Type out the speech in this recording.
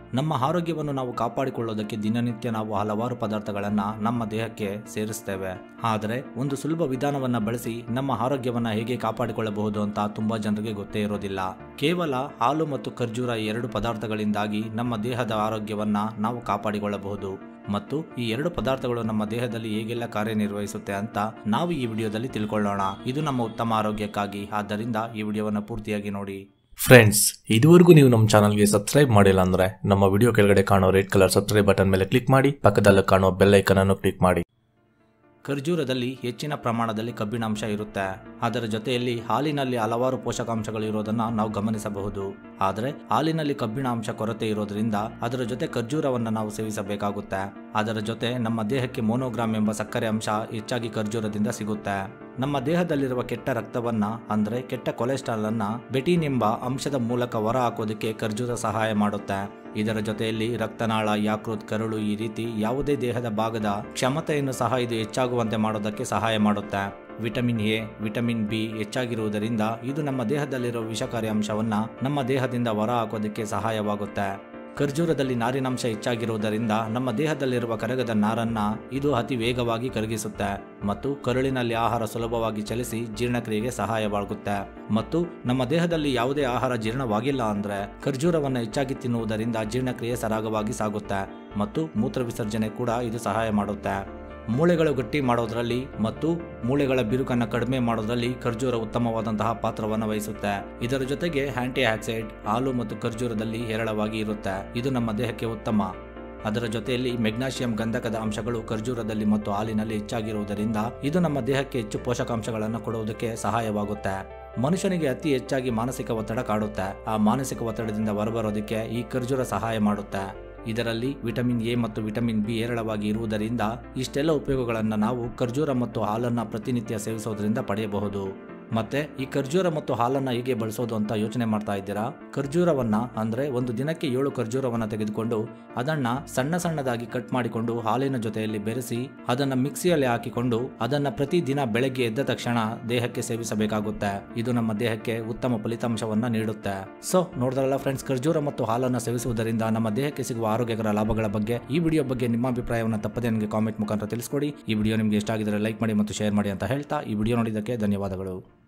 ನಮ್ಮ ಆರೋಗ್ಯವನ್ನು ನಾವು ಕಾಪಾಡಿಕೊಳ್ಳೋದಕ್ಕೆ ದಿನನಿತ್ಯ ನಾವು ಹಲವಾರು ಪದಾರ್ಥಗಳನ್ನ ನಮ್ಮ ದೇಹಕ್ಕೆ ಸೇರಿಸ್ತೇವೆ ಆದರೆ ಒಂದು ಸುಲಭ ವಿಧಾನವನ್ನ ಬಳಸಿ ನಮ್ಮ ಆರೋಗ್ಯವನ್ನ ಹೇಗೆ ಕಾಪಾಡಿಕೊಳ್ಳಬಹುದು ಅಂತ ತುಂಬಾ ಜನರಿಗೆ ಗೊತ್ತೇ ಇರೋದಿಲ್ಲ ಕೇವಲ ಹಾಲು ಮತ್ತು ಖರ್ಜೂರ ಈ ಎರಡು ಪದಾರ್ಥಗಳಿಂದಾಗಿ ನಮ್ಮ ದೇಹದ ಆರೋಗ್ಯವನ್ನ ನಾವು ಕಾಪಾಡಿಕೊಳ್ಳಬಹುದು ಮತ್ತು ಈ ಎರಡು ಪದಾರ್ಥಗಳು ನಮ್ಮ ದೇಹದಲ್ಲಿ ಹೇಗೆಲ್ಲ ಕಾರ್ಯನಿರ್ವಹಿಸುತ್ತೆ ಅಂತ ನಾವು ಈ ವಿಡಿಯೋದಲ್ಲಿ ತಿಳ್ಕೊಳ್ಳೋಣ ಇದು ನಮ್ಮ ಉತ್ತಮ ಆರೋಗ್ಯಕ್ಕಾಗಿ ಆದ್ದರಿಂದ ಈ ವಿಡಿಯೋವನ್ನು ಪೂರ್ತಿಯಾಗಿ ನೋಡಿ ಫ್ರೆಂಡ್ಸ್ ಇದುವರೆಗೂ ನೀವು ನಮ್ಮ ಚಾನಲ್ಗೆ ಸಬ್ಸ್ಕ್ರೈಬ್ ಮಾಡಿಲ್ಲ ಅಂದ್ರೆ ನಮ್ಮ ವಿಡಿಯೋ ಕೆಳಗಡೆ ಕಾಣೋ ರೆಡ್ ಕಲರ್ ಸಬ್ಸ್ಕ್ರೈಬ್ ಬಟನ್ ಮೇಲೆ ಕ್ಲಿಕ್ ಮಾಡಿ ಪಕ್ಕದಲ್ಲಿ ಕಾಣೋ ಬೆಲ್ ಐಕನ್ ಅನ್ನು ಕ್ಲಿಕ್ ಮಾಡಿ ಖರ್ಜೂರದಲ್ಲಿ ಹೆಚ್ಚಿನ ಪ್ರಮಾಣದಲ್ಲಿ ಕಬ್ಬಿಣಾಂಶ ಇರುತ್ತೆ ಅದರ ಜೊತೆಯಲ್ಲಿ ಹಾಲಿನಲ್ಲಿ ಹಲವಾರು ಪೋಷಕಾಂಶಗಳು ಇರೋದನ್ನ ನಾವು ಗಮನಿಸಬಹುದು ಆದರೆ ಹಾಲಿನಲ್ಲಿ ಕಬ್ಬಿಣಾಂಶ ಕೊರತೆ ಇರೋದ್ರಿಂದ ಅದರ ಜೊತೆ ಖರ್ಜೂರವನ್ನು ನಾವು ಸೇವಿಸಬೇಕಾಗುತ್ತೆ ಅದರ ಜೊತೆ ನಮ್ಮ ದೇಹಕ್ಕೆ ಮೋನೋಗ್ರಾಮ್ ಎಂಬ ಸಕ್ಕರೆ ಅಂಶ ಹೆಚ್ಚಾಗಿ ಖರ್ಜೂರದಿಂದ ಸಿಗುತ್ತೆ ನಮ್ಮ ದೇಹದಲ್ಲಿರುವ ಕೆಟ್ಟ ರಕ್ತವನ್ನ ಅಂದ್ರೆ ಕೆಟ್ಟ ಕೊಲೆಸ್ಟ್ರಾಲ್ ಅನ್ನ ಬೆಟಿನ್ ಎಂಬ ಅಂಶದ ಮೂಲಕ ಹೊರ ಹಾಕೋದಕ್ಕೆ ಖರ್ಜೂರ ಸಹಾಯ ಮಾಡುತ್ತೆ ಇದರ ಜೊತೆಯಲ್ಲಿ ರಕ್ತನಾಳ ಯಾಕೃತ್ ಕರುಳು ಈ ರೀತಿ ಯಾವುದೇ ದೇಹದ ಭಾಗದ ಕ್ಷಮತೆಯನ್ನು ಸಹ ಇದು ಹೆಚ್ಚಾಗುವಂತೆ ಮಾಡೋದಕ್ಕೆ ಸಹಾಯ ಮಾಡುತ್ತೆ ವಿಟಮಿನ್ ಎ ವಿಟಮಿನ್ ಬಿ ಹೆಚ್ಚಾಗಿರುವುದರಿಂದ ಇದು ನಮ್ಮ ದೇಹದಲ್ಲಿರುವ ವಿಷಕಾರಿ ಅಂಶವನ್ನ ನಮ್ಮ ದೇಹದಿಂದ ಹೊರ ಹಾಕೋದಕ್ಕೆ ಸಹಾಯವಾಗುತ್ತೆ ಖರ್ಜೂರದಲ್ಲಿ ನಾರಿನಾಂಶ ಹೆಚ್ಚಾಗಿರುವುದರಿಂದ ನಮ್ಮ ದೇಹದಲ್ಲಿರುವ ಕರಗದ ನಾರನ್ನ ಇದು ಅತಿ ವೇಗವಾಗಿ ಕರಗಿಸುತ್ತೆ ಮತ್ತು ಕರುಳಿನಲ್ಲಿ ಆಹಾರ ಸುಲಭವಾಗಿ ಚಲಿಸಿ ಜೀರ್ಣಕ್ರಿಯೆಗೆ ಸಹಾಯವಾಗುತ್ತೆ ಮತ್ತು ನಮ್ಮ ದೇಹದಲ್ಲಿ ಯಾವುದೇ ಆಹಾರ ಜೀರ್ಣವಾಗಿಲ್ಲ ಅಂದ್ರೆ ಖರ್ಜೂರವನ್ನು ಹೆಚ್ಚಾಗಿ ತಿನ್ನುವುದರಿಂದ ಜೀರ್ಣಕ್ರಿಯೆ ಸರಾಗವಾಗಿ ಸಾಗುತ್ತೆ ಮತ್ತು ಮೂತ್ರ ವಿಸರ್ಜನೆ ಕೂಡ ಇದು ಸಹಾಯ ಮಾಡುತ್ತೆ ಮೂಳೆಗಳು ಗಟ್ಟಿ ಮಾಡೋದ್ರಲ್ಲಿ ಮತ್ತು ಮೂಳೆಗಳ ಬಿರುಕನ್ನು ಕಡಿಮೆ ಮಾಡೋದ್ರಲ್ಲಿ ಖರ್ಜೂರ ಉತ್ತಮವಾದಂತಹ ಪಾತ್ರವನ್ನು ವಹಿಸುತ್ತೆ ಇದರ ಜೊತೆಗೆ ಆಂಟಿ ಆಕ್ಸೈಡ್ ಹಾಲು ಮತ್ತು ಖರ್ಜೂರದಲ್ಲಿ ಹೇರಳವಾಗಿ ಇರುತ್ತೆ ಇದು ನಮ್ಮ ದೇಹಕ್ಕೆ ಉತ್ತಮ ಅದರ ಜೊತೆಯಲ್ಲಿ ಮೆಗ್ನಾಷಿಯಂ ಗಂಧಕದ ಅಂಶಗಳು ಖರ್ಜೂರದಲ್ಲಿ ಮತ್ತು ಹಾಲಿನಲ್ಲಿ ಹೆಚ್ಚಾಗಿರುವುದರಿಂದ ಇದು ನಮ್ಮ ದೇಹಕ್ಕೆ ಹೆಚ್ಚು ಪೋಷಕಾಂಶಗಳನ್ನು ಕೊಡುವುದಕ್ಕೆ ಸಹಾಯವಾಗುತ್ತೆ ಮನುಷ್ಯನಿಗೆ ಅತಿ ಹೆಚ್ಚಾಗಿ ಮಾನಸಿಕ ಒತ್ತಡ ಕಾಡುತ್ತೆ ಆ ಮಾನಸಿಕ ಒತ್ತಡದಿಂದ ಹೊರಬರೋದಕ್ಕೆ ಈ ಖರ್ಜೂರ ಸಹಾಯ ಮಾಡುತ್ತೆ ಇದರಲ್ಲಿ ವಿಟಮಿನ್ ಎ ಮತ್ತು ವಿಟಮಿನ್ ಬಿ ಹೇರಳವಾಗಿ ಇರುವುದರಿಂದ ಇಷ್ಟೆಲ್ಲ ಉಪಯೋಗಗಳನ್ನು ನಾವು ಖರ್ಜೂರ ಮತ್ತು ಹಾಲನ್ನು ಪ್ರತಿನಿತ್ಯ ಸೇವಿಸೋದ್ರಿಂದ ಪಡೆಯಬಹುದು ಮತ್ತೆ ಈ ಖರ್ಜೂರ ಮತ್ತು ಹಾಲನ್ನು ಹೇಗೆ ಬಳಸೋದು ಅಂತ ಯೋಚನೆ ಮಾಡ್ತಾ ಇದ್ದೀರಾ ಖರ್ಜೂರವನ್ನ ಅಂದ್ರೆ ಒಂದು ದಿನಕ್ಕೆ ಏಳು ಖರ್ಜೂರವನ್ನ ತೆಗೆದುಕೊಂಡು ಅದನ್ನ ಸಣ್ಣ ಸಣ್ಣದಾಗಿ ಕಟ್ ಮಾಡಿಕೊಂಡು ಹಾಲಿನ ಜೊತೆಯಲ್ಲಿ ಬೆರೆಸಿ ಅದನ್ನ ಮಿಕ್ಸಿಯಲ್ಲಿ ಹಾಕಿಕೊಂಡು ಅದನ್ನ ಪ್ರತಿದಿನ ಬೆಳಗ್ಗೆ ಎದ್ದ ತಕ್ಷಣ ದೇಹಕ್ಕೆ ಸೇವಿಸಬೇಕಾಗುತ್ತೆ ಇದು ನಮ್ಮ ದೇಹಕ್ಕೆ ಉತ್ತಮ ಫಲಿತಾಂಶವನ್ನ ನೀಡುತ್ತೆ ಸೊ ನೋಡಿದ್ರಲ್ಲ ಫ್ರೆಂಡ್ಸ್ ಖರ್ಜೂರ ಮತ್ತು ಹಾಲನ್ನು ಸೇವಿಸುವುದರಿಂದ ನಮ್ಮ ದೇಹಕ್ಕೆ ಸಿಗುವ ಆರೋಗ್ಯಕರ ಲಾಭಗಳ ಬಗ್ಗೆ ಈ ವಿಡಿಯೋ ಬಗ್ಗೆ ನಿಮ್ಮ ಅಭಿಪ್ರಾಯವನ್ನು ತಪ್ಪದೆ ನನಗೆ ಕಾಮೆಂಟ್ ಮುಖಾಂತರ ತಿಳಿಸ್ಕೊಡಿ ಈ ವಿಡಿಯೋ ನಿಮಗೆ ಇಷ್ಟ ಆಗಿದ್ರೆ ಲೈಕ್ ಮಾಡಿ ಮತ್ತು ಶೇರ್ ಮಾಡಿ ಅಂತ ಹೇಳ್ತಾ ಈ ವಿಡಿಯೋ ನೋಡಿದ್ದಕ್ಕೆ ಧನ್ಯವಾದಗಳು